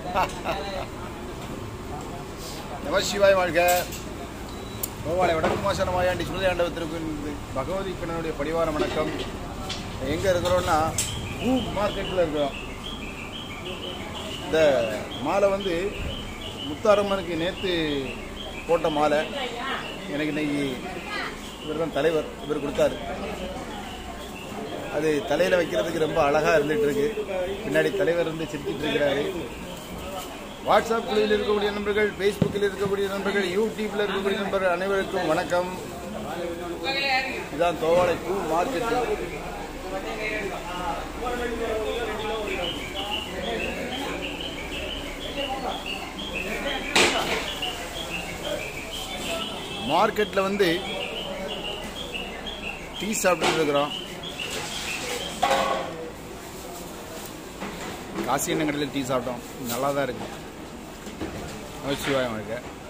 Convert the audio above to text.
நம சிவாய் வாழ்க கோவாலை வடக்கு மாசான மாயாண்டி சுமதி ஆண்டவத்திற்கு பகவதி கண்ணனுடைய படிவார வணக்கம் எங்கே இருக்கிறோன்னா பூ மார்க்கெட்டில் இருக்கிறோம் இந்த மாலை வந்து முத்தாரம்மனுக்கு நேற்று போட்ட மாலை எனக்கு இன்னைக்கு இவர் தான் தலைவர் இவர் கொடுத்தாரு அது தலையில் வைக்கிறதுக்கு ரொம்ப அழகாக இருந்துட்டு இருக்கு பின்னாடி தலைவர் இருந்து சிரிச்சிட்டு இருக்கிறாரு வாட்ஸ்அப் குழுவில் இருக்கக்கூடிய நண்பர்கள் ஃபேஸ்புக்கில் இருக்கக்கூடிய நண்பர்கள் யூடியூப்ல இருக்கக்கூடிய நண்பர்கள் அனைவருக்கும் வணக்கம் இதான் தோவாளை பூ மார்க்கெட் மார்க்கெட்டில் வந்து டீ சாப்பிட்டுட்டு இருக்கிறோம் காசி எண்ணெய் கடையில் டீ சாப்பிட்டோம் நல்லா தான் இருக்கு சிவாயம் இருக்கு